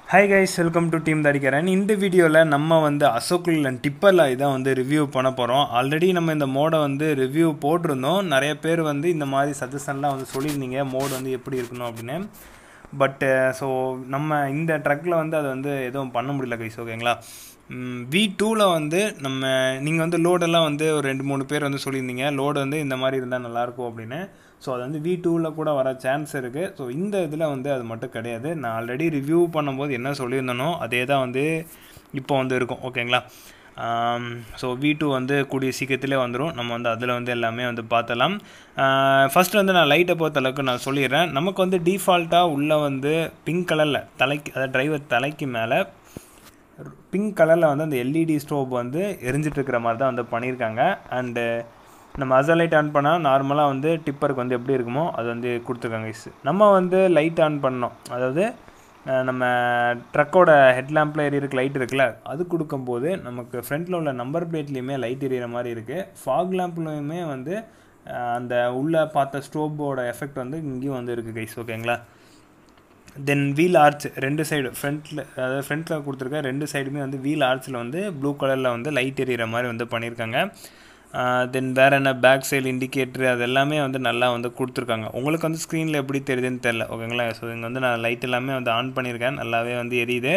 hi guys welcome to team தடிக்கிறேன் இந்த வீடியோவில் நம்ம வந்து அசோக்குல் டிப்பரில் இதான் வந்து ரிவ்யூ பண்ண போகிறோம் ஆல்ரெடி நம்ம இந்த மோடை வந்து ரிவ்யூ போட்டிருந்தோம் நிறைய பேர் வந்து இந்த மாதிரி சஜஷன்லாம் வந்து சொல்லியிருந்தீங்க மோடு வந்து எப்படி இருக்கணும் அப்படின்னு பட்டு ஸோ நம்ம இந்த ட்ரக்கில் வந்து அதை வந்து எதுவும் பண்ண முடியல கைஸ் ஓகேங்களா வி டூவில் வந்து நம்ம நீங்கள் வந்து லோடெல்லாம் வந்து ஒரு ரெண்டு மூணு பேர் வந்து சொல்லியிருந்தீங்க லோடு வந்து இந்த மாதிரி இருந்தால் நல்லாயிருக்கும் அப்படின்னு ஸோ அது வந்து வி டூவில் கூட வர சான்ஸ் இருக்குது ஸோ இந்த இதில் வந்து அது மட்டும் கிடையாது நான் ஆல்ரெடி ரிவ்யூ பண்ணும்போது என்ன சொல்லியிருந்தனோ அதே தான் வந்து இப்போ வந்து இருக்கும் ஓகேங்களா ஸோ வி டூ வந்து கூடிய சீக்கிரத்திலே வந்துடும் நம்ம வந்து அதில் வந்து எல்லாமே வந்து பார்த்தலாம் ஃபஸ்ட்டு வந்து நான் லைட்டை பொறுத்த அளவுக்கு நான் சொல்லிடுறேன் நமக்கு வந்து டிஃபால்ட்டாக உள்ளே வந்து பிங்க் கலரில் தலைக்கு அதாவது டிரைவர் தலைக்கு மேலே பிங்க் கலரில் வந்து அந்த எல்இடி ஸ்டோவ் வந்து எரிஞ்சிட்டு இருக்கிற மாதிரி தான் வந்து பண்ணியிருக்காங்க அண்டு நம்ம அசல் லைட் ஆன் பண்ணால் நார்மலாக வந்து டிப்பருக்கு வந்து எப்படி இருக்குமோ அது வந்து கொடுத்துருக்காங்க இஸ் நம்ம வந்து லைட் ஆன் பண்ணோம் அதாவது நம்ம ட்ரக்கோட ஹெட்லாம்பில் எரியிருக்கு லைட் இருக்குல்ல அது கொடுக்கும்போது நமக்கு ஃப்ரண்ட்டில் உள்ள நம்பர் பிளேட்லேயுமே லைட் எரியிற மாதிரி இருக்குது ஃபாக் லேம்ப்லேயுமே வந்து அந்த உள்ளே பார்த்த ஸ்டோவோட எஃபெக்ட் வந்து இங்கேயும் வந்து இருக்குது கைஸ் ஓகேங்களா தென் வீல் ஆர்ச் ரெண்டு சைடு ஃப்ரண்ட்டில் அதாவது ஃப்ரண்ட்டில் கொடுத்துருக்க ரெண்டு சைடுமே வந்து வீல் ஆர்ச்சில் வந்து ப்ளூ கலரில் வந்து லைட் எரியிற மாதிரி வந்து பண்ணியிருக்காங்க தென் வேறு என்ன பேக் சைடு இண்டிகேட்ரு அது எல்லாமே வந்து நல்லா வந்து கொடுத்துருக்காங்க உங்களுக்கு வந்து ஸ்க்ரீனில் எப்படி தெரியுதுன்னு தெரில ஓகேங்களா ஸோ இங்கே வந்து நான் லைட் எல்லாமே வந்து ஆன் பண்ணியிருக்கேன் நல்லாவே வந்து எரியுது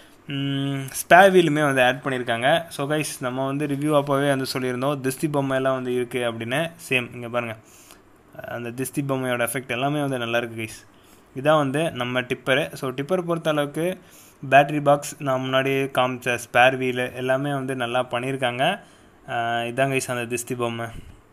ஸ்பேர் வீலுமே வந்து ஆட் பண்ணியிருக்காங்க ஸோ கைஸ் நம்ம வந்து ரிவ்யூ அப்போவே வந்து சொல்லியிருந்தோம் திஸ்தி பொம்மையெல்லாம் வந்து இருக்குது அப்படின்னு சேம் இங்கே பாருங்கள் அந்த திஸ்தி பொம்மையோட எஃபெக்ட் எல்லாமே வந்து நல்லா இருக்குது கைஸ் இதான் வந்து நம்ம டிப்பரு ஸோ டிப்பர் பொறுத்த அளவுக்கு பேட்ரி பாக்ஸ் நான் முன்னாடி காமிச்ச ஸ்பேர் வீலு எல்லாமே வந்து நல்லா பண்ணியிருக்காங்க இதான் கைஸ் அந்த திஸ்தி பொம்மை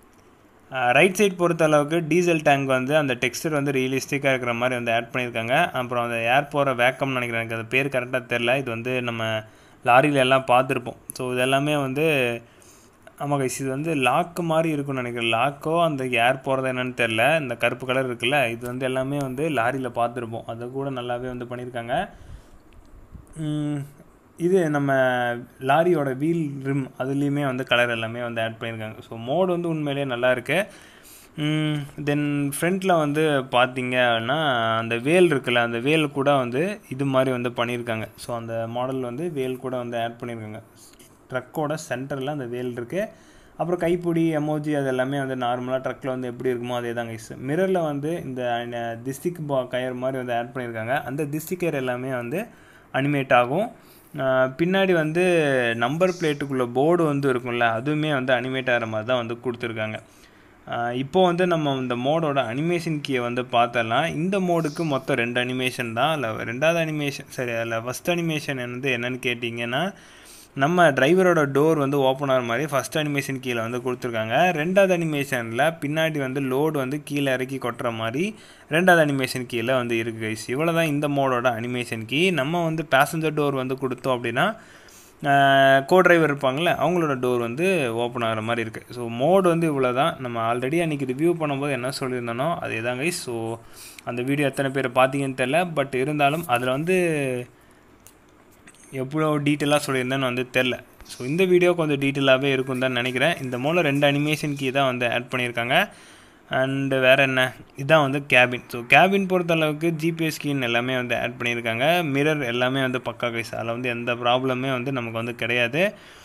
ரைட் சைட் பொறுத்த அளவுக்கு டீசல் டேங்க் வந்து அந்த டெக்ஸ்டர் வந்து ரியலிஸ்டிக்காக இருக்கிற மாதிரி வந்து ஆட் பண்ணியிருக்காங்க அப்புறம் அந்த ஏர் போகிற வேக்கம்னு நினைக்கிறேன் எனக்கு அது பேர் கரெக்டாக தெரில இது வந்து நம்ம லாரியில் எல்லாம் பார்த்துருப்போம் ஸோ இது எல்லாமே வந்து ஆமாம் கைஸ் இது வந்து லாக்கு மாதிரி இருக்கும்னு நினைக்கிறேன் லாக்கோ அந்த ஏர் போகிறது என்னன்னு தெரில இந்த கருப்பு கலர் இருக்குல்ல இது வந்து எல்லாமே வந்து லாரியில் பார்த்துருப்போம் அதை கூட நல்லாவே வந்து பண்ணியிருக்காங்க இது நம்ம லாரியோட வீல் ரிம் அதுலேயுமே வந்து கலர் எல்லாமே வந்து ஆட் பண்ணியிருக்காங்க ஸோ மோடு வந்து உண்மையிலேயே நல்லா இருக்குது தென் ஃப்ரண்ட்டில் வந்து பார்த்தீங்க அப்படின்னா அந்த வேல் இருக்குல்ல அந்த வேல் கூட வந்து இது மாதிரி வந்து பண்ணியிருக்காங்க ஸோ அந்த மாடல் வந்து வேல் கூட வந்து ஆட் பண்ணியிருக்காங்க ட்ரக்கோட சென்டரில் அந்த வேல் இருக்குது அப்புறம் கைப்பிடி எமோஜி அது எல்லாமே வந்து நார்மலாக ட்ரக்கில் வந்து எப்படி இருக்குமோ அதே தாங்க இஸ் மிரரில் வந்து இந்த திஸ்டிக் பா கயர் மாதிரி வந்து ஆட் பண்ணியிருக்காங்க அந்த திஸ்டிக் கயர் எல்லாமே வந்து அனிமேட் ஆகும் பின்னாடி வந்து நம்பர் பிளேட்டுக்குள்ளே போர்டு வந்து இருக்கும்ல அதுவுமே வந்து அனிமேட் ஆகிற மாதிரி தான் வந்து கொடுத்துருக்காங்க இப்போது வந்து நம்ம இந்த மோடோட அனிமேஷன் கீயை வந்து பார்த்தலாம் இந்த மோடுக்கு மொத்தம் ரெண்டு அனிமேஷன் தான் இல்லை ரெண்டாவது அனிமேஷன் சரி அதில் ஃபஸ்ட் அனிமேஷன் வந்து என்னென்னு கேட்டிங்கன்னா நம்ம டிரைவரோட டோர் வந்து ஓப்பன் ஆகிற மாதிரி ஃபஸ்ட் அனிமேஷன் கீழே வந்து கொடுத்துருக்காங்க ரெண்டாவது அனிமேஷனில் பின்னாடி வந்து லோடு வந்து கீழே இறக்கி கொட்டுற மாதிரி ரெண்டாவது அனிமேஷன் கீழே வந்து இருக்குது கைஸ் இவ்வளோ தான் இந்த மோடோட அனிமேஷன் கீ நம்ம வந்து பேசஞ்சர் டோர் வந்து கொடுத்தோம் அப்படின்னா கோ டிரைவர் இருப்பாங்களே அவங்களோட டோர் வந்து ஓப்பன் ஆகிற மாதிரி இருக்குது ஸோ மோடு வந்து இவ்வளோ தான் நம்ம ஆல்ரெடி அன்றைக்கி ரிவ்யூ பண்ணும்போது என்ன சொல்லியிருந்தனோ அதே தான் கைஸ் ஸோ அந்த வீடியோ எத்தனை பேர் பார்த்தீங்கன்னு தெரில பட் இருந்தாலும் அதில் வந்து எவ்வளோ டீட்டெயிலாக சொல்லியிருந்தேன்னு வந்து தெரில ஸோ இந்த வீடியோ கொஞ்சம் டீட்டெயிலாகவே இருக்கும் தான் நினைக்கிறேன் இந்த மூலம் ரெண்டு அனிமேஷன் கீ தான் வந்து ஆட் பண்ணியிருக்காங்க அண்டு வேறு என்ன இதுதான் வந்து கேபின் ஸோ கேபின் பொறுத்த அளவுக்கு ஜிபிஎஸ் ஸ்கின் எல்லாமே வந்து ஆட் பண்ணியிருக்காங்க மிரர் எல்லாமே வந்து பக்கா கைஸ் அதில் வந்து எந்த ப்ராப்ளமே வந்து நமக்கு வந்து கிடையாது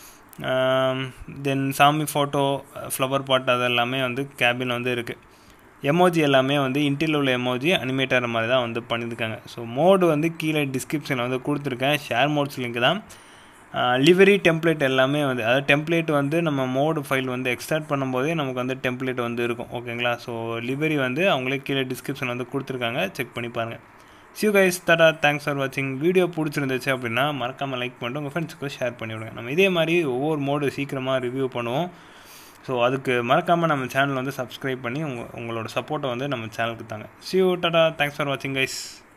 தென் சாமி ஃபோட்டோ ஃப்ளவர் பாட் அது எல்லாமே வந்து கேபின் வந்து இருக்குது எமோஜி எல்லாமே வந்து இன்டில் உள்ள எமோஜி அனிமேட் ஆகிற மாதிரி தான் வந்து பண்ணியிருக்காங்க ஸோ மோடு வந்து கீழே டிஸ்கிரிப்ஷனில் வந்து கொடுத்துருக்கேன் ஷேர் மோட்ஸ் லிங்க் தான் லிவரி டெம்ப்ளேட் எல்லாமே வந்து அதாவது டெம்ப்ளேட் வந்து நம்ம மோடு ஃபைல் வந்து எக்ஸ்ட்ராக்ட் பண்ணும்போதே நமக்கு வந்து டெம்ப்ளேட் வந்து இருக்கும் ஓகேங்களா ஸோ லிவரி வந்து அவங்களே கீழே டிஸ்கிரிப்ஷன் வந்து கொடுத்துருக்காங்க செக் பண்ணி பாருங்கள் சியூ கைஸ் தடா தேங்க்ஸ் ஃபார் வாட்சிங் வீடியோ பிடிச்சிருந்துச்சு அப்படின்னா மறக்காமல் லைக் பண்ணிட்டு உங்கள் ஃப்ரெண்ட்ஸுக்கு ஷேர் பண்ணி விடுங்க நம்ம இதே மாதிரி ஒவ்வொரு மோடு சீக்கிரமாக ரிவ்யூ பண்ணுவோம் ஸோ அதுக்கு மறக்காமல் நம்ம சேனல் வந்து சப்ஸ்கிரைப் பண்ணி உங்கள் உங்களோட சப்போர்ட்டை வந்து நம்ம சேனலுக்கு தாங்க சியூ டாடா தேங்க்ஸ் ஃபார் வாட்சிங் கைஸ்